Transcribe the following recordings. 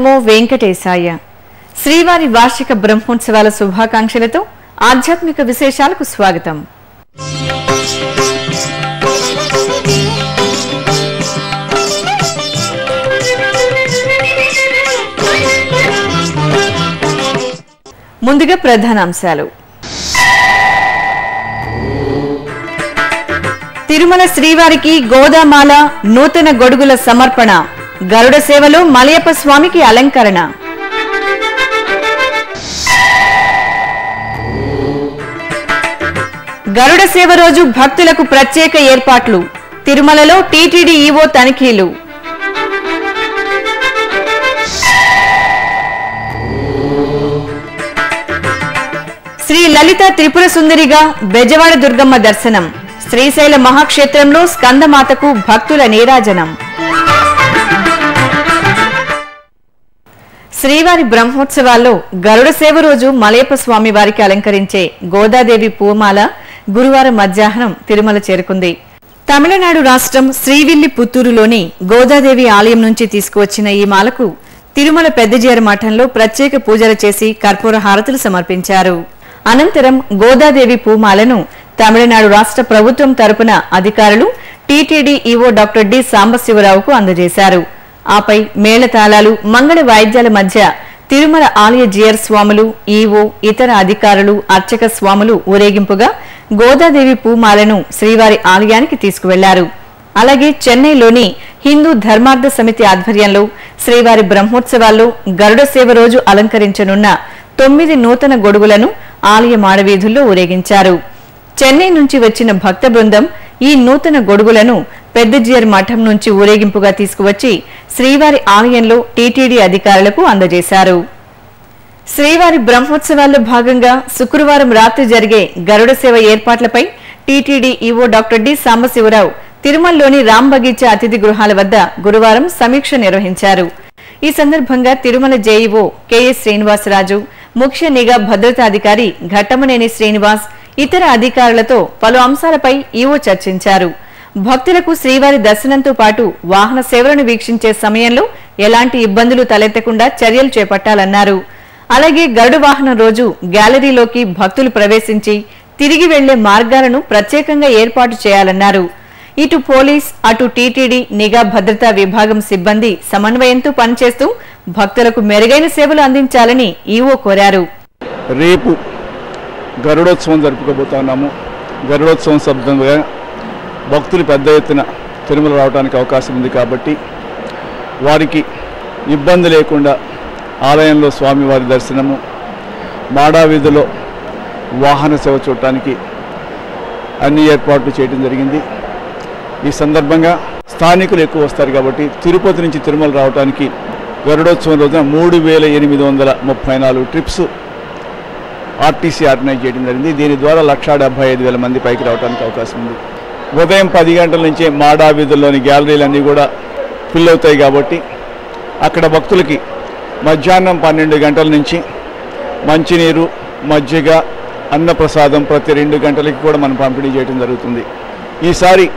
నమో వెంకటేశాయ శ్రీవారి వార్షిక బ్రహ్మోత్సవాల శుభాకాంక్షలతో ఆధ్యాత్మిక విశేషాలకు స్వాగతం ముందుగా ప్రధానాంశాలు తిరుమల శ్రీవారికి గోదామాల నూతన గొడుగుల సమర్పణ గరుడ సేవలో మలయప్ప స్వామికి అలంకరణ గరుడ సేవ రోజు భక్తులకు ప్రత్యేక ఏర్పాట్లు తిరుమలలో టీటీడీ ఈవో తనిఖీలు శ్రీ లలిత త్రిపుర సుందరిగా బెజవాడ దుర్గమ్మ దర్శనం శ్రీశైల మహాక్షేత్రంలో స్కందమాతకు భక్తుల నీరాజనం శ్రీవారి బ్రహ్మోత్సవాల్లో గరుడ సేవ రోజు మలయప్ప స్వామి వారికి అలంకరించే గోదాదేవి పూమాల గురువారం మధ్యాహ్నం తిరుమల చేరుకుంది తమిళనాడు రాష్ట్రం శ్రీవిల్లి పుత్తూరులోని గోదాదేవి ఆలయం నుంచి తీసుకువచ్చిన ఈ మాలకు తిరుమల పెద్దజీర మఠంలో ప్రత్యేక పూజలు చేసి కర్పూర హారతులు సమర్పించారు అనంతరం గోదాదేవి పూమాలను తమిళనాడు రాష్ట్ర ప్రభుత్వం తరపున అధికారులు టీటీడీ ఈవో డాక్టర్ డి సాంబశివరావుకు అందజేశారు ఆపై మేళతాళాలు మంగళ వాయిద్యాల మధ్య తిరుమల ఆలయ జియర్ స్వాములు ఈవో ఇతర అధికారులు అర్చక స్వాములు ఊరేగింపుగా గోదాదేవి పూమాలను శ్రీవారి ఆలయానికి తీసుకువెళ్లారు అలాగే చెన్నైలోని హిందూ ధర్మార్థ సమితి ఆధ్వర్యంలో శ్రీవారి బ్రహ్మోత్సవాల్లో గరుడ సేవ రోజు అలంకరించనున్న తొమ్మిది నూతన గొడుగులను ఆలయ మాడవీధుల్లో ఊరేగించారు చెన్నై నుంచి వచ్చిన భక్త బృందం ఈ నూతన గొడుగులను పెద్దజియర్ మఠం నుంచి ఊరేగింపుగా తీసుకువచ్చి శ్రీవారి ఆలయంలో టీటీడీ అధికారులకు అందజేశారు శ్రీవారి బ్రహ్మోత్సవాల్లో భాగంగా శుక్రవారం రాత్రి జరిగే గరుడ సేవ ఏర్పాట్లపై TTD EO doctor D Sambasivarao తిరుమలలోని రామ్ బగీచా అతిథి గృహాల వద్ద గురువారం సమీక్ష నిర్వహించారు ఈ సందర్భంగా తిరుమల జేఈఓ కెఎస్ శ్రీనివాసరాజు ముఖ్య నిఘా భద్రతాధికారి ఘట్టమనేని శ్రీనివాస్ ఇతర అధికారులతో పలు అంశాలపై ఈవో చర్చించారు భక్తులకు శ్రీవారి దర్శనంతో పాటు వాహన సేవలను వీక్షించే సమయంలో ఎలాంటి ఇబ్బందులు తలెత్తకుండా చర్యలు చేపట్టాలన్నారు అలాగే గరుడు వాహనం రోజు గ్యాలరీలోకి భక్తులు ప్రవేశించి తిరిగి వెళ్లే మార్గాలను ప్రత్యేకంగా ఏర్పాటు చేయాలన్నారు ఇటు పోలీస్ అటు టీటీడీ నిఘా భద్రతా విభాగం సిబ్బంది సమన్వయంతో పనిచేస్తూ భక్తులకు మెరుగైన సేవలు అందించాలని ఈవో కోరారు రేపు గరుడోత్సవం జరుపుకోబోతున్నాము గరుడోత్సవం శబ్దంగా భక్తులు పెద్ద ఎత్తున తిరుమల రావడానికి అవకాశం ఉంది కాబట్టి వారికి ఇబ్బంది లేకుండా ఆలయంలో స్వామివారి దర్శనము మాడా వీధిలో వాహన సేవ చూడటానికి అన్ని ఏర్పాట్లు చేయడం జరిగింది ఈ సందర్భంగా స్థానికులు ఎక్కువ వస్తారు కాబట్టి తిరుపతి నుంచి తిరుమల రావడానికి గరుడోత్సవం రోజున మూడు వేల ఎనిమిది వందల ముప్పై నాలుగు ట్రిప్స్ ఆర్టీసీ ఆర్గనైజ్ చేయడం జరిగింది దీని ద్వారా లక్షా డెబ్బై ఐదు వేల మంది పైకి రావడానికి అవకాశం ఉంది ఉదయం పది గంటల నుంచే మాడా వీధుల్లోని గ్యాలరీలన్నీ కూడా ఫిల్ అవుతాయి కాబట్టి అక్కడ భక్తులకి మధ్యాహ్నం పన్నెండు గంటల నుంచి మంచినీరు మజ్జిగ అన్నప్రసాదం ప్రతి రెండు గంటలకి కూడా మనం పంపిణీ చేయడం జరుగుతుంది ఈసారి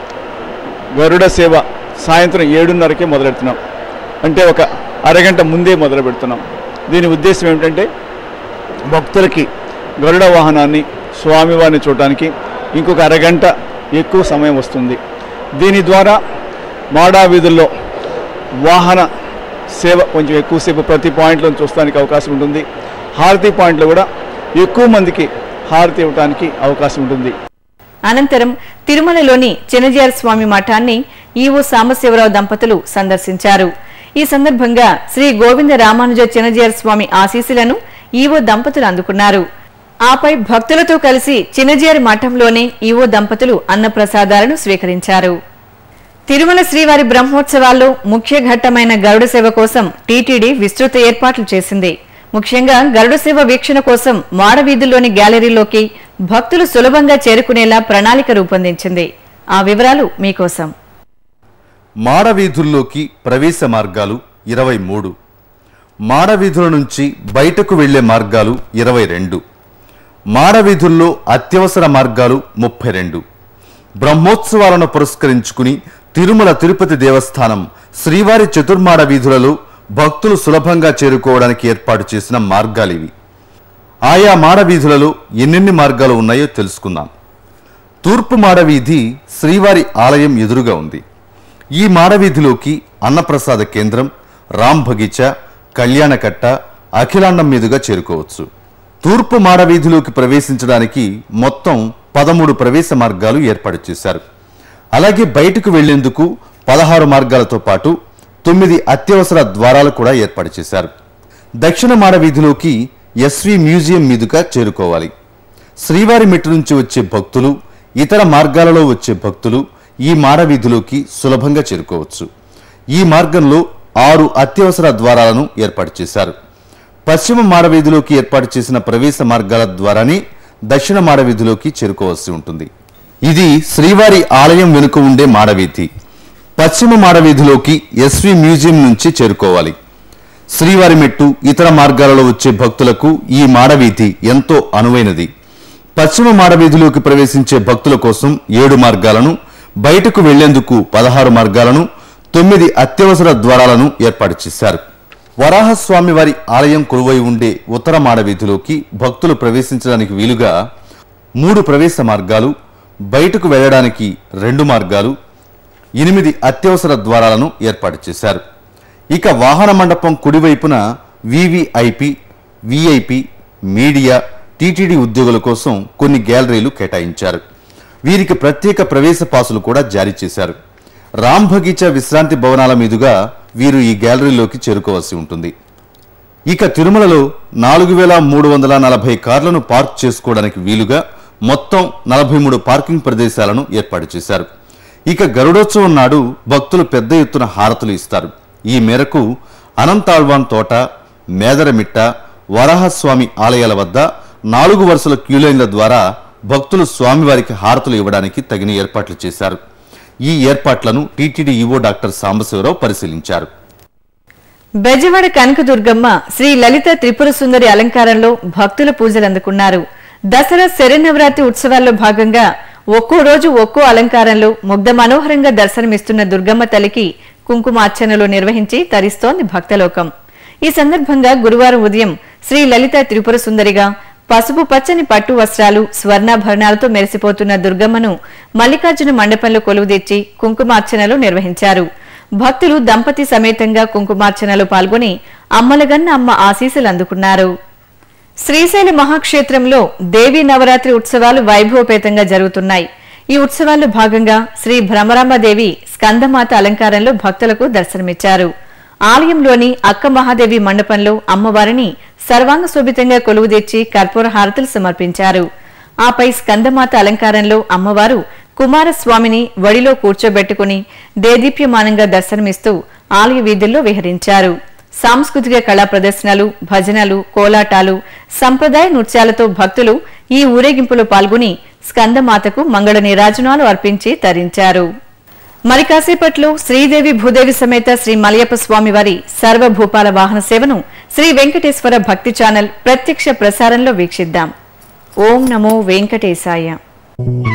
గరుడ సేవ సాయంత్రం ఏడున్నరకే మొదలెడుతున్నాం అంటే ఒక అరగంట ముందే మొదలు పెడుతున్నాం దీని ఉద్దేశం ఏమిటంటే భక్తులకి గరుడ వాహనాన్ని స్వామివారిని చూడటానికి ఇంకొక అరగంట ఎక్కువ సమయం వస్తుంది దీని ద్వారా మాడా వీధుల్లో వాహన సేవ కొంచెం ఎక్కువసేపు ప్రతి పాయింట్లో చూడడానికి అవకాశం ఉంటుంది హారతి పాయింట్లో కూడా ఎక్కువ మందికి హారతి ఇవ్వడానికి అవకాశం ఉంటుంది అనంతరం తిరుమలలోని చినజీయర్ స్వామి మఠాన్ని ఈవో సాంబశివరావు దంపతులు సందర్శించారు ఈ సందర్భంగా శ్రీ గోవింద రామానుజ చినజీయర్ స్వామి ఆశీస్సులను ఈవో దంపతులు అందుకున్నారు ఆపై భక్తులతో కలిసి చినజీయర్ మఠంలోనే ఈవో దంపతులు అన్నప్రసాదాలను స్వీకరించారు తిరుమల శ్రీవారి బ్రహ్మోత్సవాల్లో ముఖ్య ఘట్టమైన గరుడ సేవ కోసం టీటీడీ విస్తృత ఏర్పాట్లు చేసింది ముఖ్యంగా గరుడ సేవ వీక్షణ కోసం మాడవీధుల్లోని గ్యాలరీలోకి భక్తులు సులభంగా చేరుకునేలా ప్రణాళిక రూపొందించింది ఆ వివరాలు మీకోసం మాడవీధుల్లోకి ప్రవేశ మార్గాలు ఇరవై మూడు మాడవీధుల నుంచి బయటకు వెళ్లే మార్గాలు ఇరవై రెండు మాడవీధుల్లో అత్యవసర మార్గాలు ముప్పై రెండు బ్రహ్మోత్సవాలను పురస్కరించుకుని తిరుమల తిరుపతి దేవస్థానం శ్రీవారి చతుర్మాడ వీధులలో భక్తులు సులభంగా చేరుకోవడానికి ఏర్పాటు చేసిన మార్గాలివి ఆయా మాడవీధులలో ఎన్నెన్ని మార్గాలు ఉన్నాయో తెలుసుకుందాం తూర్పు మాడవీధి శ్రీవారి ఆలయం ఎదురుగా ఉంది ఈ మాడవీధిలోకి అన్నప్రసాద కేంద్రం రామ్ బగీచా కళ్యాణకట్ట అఖిలాండం మీదుగా చేరుకోవచ్చు తూర్పు మాడవీధిలోకి ప్రవేశించడానికి మొత్తం పదమూడు ప్రవేశ మార్గాలు ఏర్పాటు చేశారు అలాగే బయటకు వెళ్లేందుకు పదహారు మార్గాలతో పాటు తొమ్మిది అత్యవసర ద్వారాలు కూడా ఏర్పాటు చేశారు దక్షిణ మాడవీధిలోకి ఎస్వి మ్యూజియం మీదుగా చేరుకోవాలి శ్రీవారి మెట్టు నుంచి వచ్చే భక్తులు ఇతర మార్గాలలో వచ్చే భక్తులు ఈ మాడవీధిలోకి సులభంగా చేరుకోవచ్చు ఈ మార్గంలో ఆరు అత్యవసర ద్వారాలను ఏర్పాటు చేశారు పశ్చిమ మాడవీధిలోకి ఏర్పాటు చేసిన ప్రవేశ మార్గాల ద్వారానే దక్షిణ మాడవీధిలోకి చేరుకోవాల్సి ఉంటుంది ఇది శ్రీవారి ఆలయం వెనుక ఉండే మాడవీధి పశ్చిమ మాడవీధిలోకి ఎస్వి మ్యూజియం నుంచి చేరుకోవాలి శ్రీవారి మెట్టు ఇతర మార్గాలలో వచ్చే భక్తులకు ఈ మాడవీధి ఎంతో అనువైనది పశ్చిమ మాడవీధిలోకి ప్రవేశించే భక్తుల కోసం ఏడు మార్గాలను బయటకు వెళ్లేందుకు పదహారు మార్గాలను తొమ్మిది అత్యవసర ద్వారాలను ఏర్పాటు చేశారు వరాహస్వామి వారి ఆలయం కొలువై ఉండే ఉత్తర మాడవీధిలోకి భక్తులు ప్రవేశించడానికి వీలుగా మూడు ప్రవేశ మార్గాలు బయటకు వెళ్ళడానికి రెండు మార్గాలు ఎనిమిది అత్యవసర ద్వారాలను ఏర్పాటు చేశారు ఇక వాహన మండపం కుడివైపున వివిఐపి విఐపి మీడియా టీటీడీ ఉద్యోగుల కోసం కొన్ని గ్యాలరీలు కేటాయించారు వీరికి ప్రత్యేక ప్రవేశ పాసులు కూడా జారీ చేశారు రామ్ బగీచా విశ్రాంతి భవనాల మీదుగా వీరు ఈ గ్యాలరీలోకి చేరుకోవాల్సి ఉంటుంది ఇక తిరుమలలో నాలుగు వేల మూడు వందల నలభై కార్లను పార్క్ చేసుకోవడానికి వీలుగా మొత్తం నలభై మూడు పార్కింగ్ ప్రదేశాలను ఏర్పాటు చేశారు ఇక గరుడోత్సవం నాడు భక్తులు పెద్ద ఎత్తున హారతులు ఇస్తారు ఈ మేరకు అనంతాళ్వాన్ తోట మేదరమిట్ట వరాహస్వామి ఆలయాల వద్ద నాలుగు వరుసల క్యూలైన్ల ద్వారా భక్తులు స్వామివారికి హారతులు ఇవ్వడానికి తగిన ఏర్పాట్లు చేశారు ఈ ఏర్పాట్లను టీటీడీ ఈవో డాక్టర్ సాంబశివరావు పరిశీలించారు బెజవాడ కనకదుర్గమ్మ శ్రీ లలిత త్రిపుర సుందరి అలంకారంలో భక్తుల పూజలు అందుకున్నారు దసరా శరన్నవరాత్రి ఉత్సవాల్లో భాగంగా ఒక్కో రోజు ఒక్కో అలంకారంలో ముగ్ధ మనోహరంగా దర్శనమిస్తున్న దుర్గమ్మ తల్లికి కుంకుమార్చనలు నిర్వహించి తరిస్తోంది భక్తలోకం ఈ సందర్భంగా గురువారం ఉదయం శ్రీ లలిత త్రిపుర సుందరిగా పసుపు పచ్చని పట్టు వస్త్రాలు స్వర్ణాభరణాలతో మెరిసిపోతున్న దుర్గమ్మను మల్లికార్జున మండపంలో కొలువుదీర్చి కుంకుమార్చనలు నిర్వహించారు భక్తులు దంపతి సమేతంగా కుంకుమార్చనలో పాల్గొని అమ్మలగన్న అమ్మ ఆశీస్సులు అందుకున్నారు శ్రీశైల మహాక్షేత్రంలో దేవీ నవరాత్రి ఉత్సవాలు వైభవపేతంగా జరుగుతున్నాయి ఈ ఉత్సవాల్లో భాగంగా శ్రీ భ్రమరాంబదేవి స్కందమాత అలంకారంలో భక్తులకు దర్శనమిచ్చారు ఆలయంలోని అక్క మహాదేవి మండపంలో అమ్మవారిని సర్వాంగ శోభితంగా కొలువుదీర్చి కర్పూర హారతులు సమర్పించారు ఆపై స్కందమాత అలంకారంలో అమ్మవారు కుమారస్వామిని వడిలో కూర్చోబెట్టుకుని దేదీప్యమానంగా దర్శనమిస్తూ ఆలయ వీధుల్లో విహరించారు సాంస్కృతిక కళా ప్రదర్శనలు భజనలు కోలాటాలు సంప్రదాయ నృత్యాలతో భక్తులు ఈ ఊరేగింపులో పాల్గొని స్కందమాతకు మంగళ నీరాజనాలు అర్పించి తరించారు మరి కాసేపట్లో శ్రీదేవి భూదేవి సమేత శ్రీ మలయప్ప స్వామి వారి సర్వభూపాల వాహన సేవను శ్రీ వెంకటేశ్వర భక్తి ఛానల్ ప్రత్యక్ష ప్రసారంలో వీక్షిద్దాం ఓం నమో వెంకటేశాయ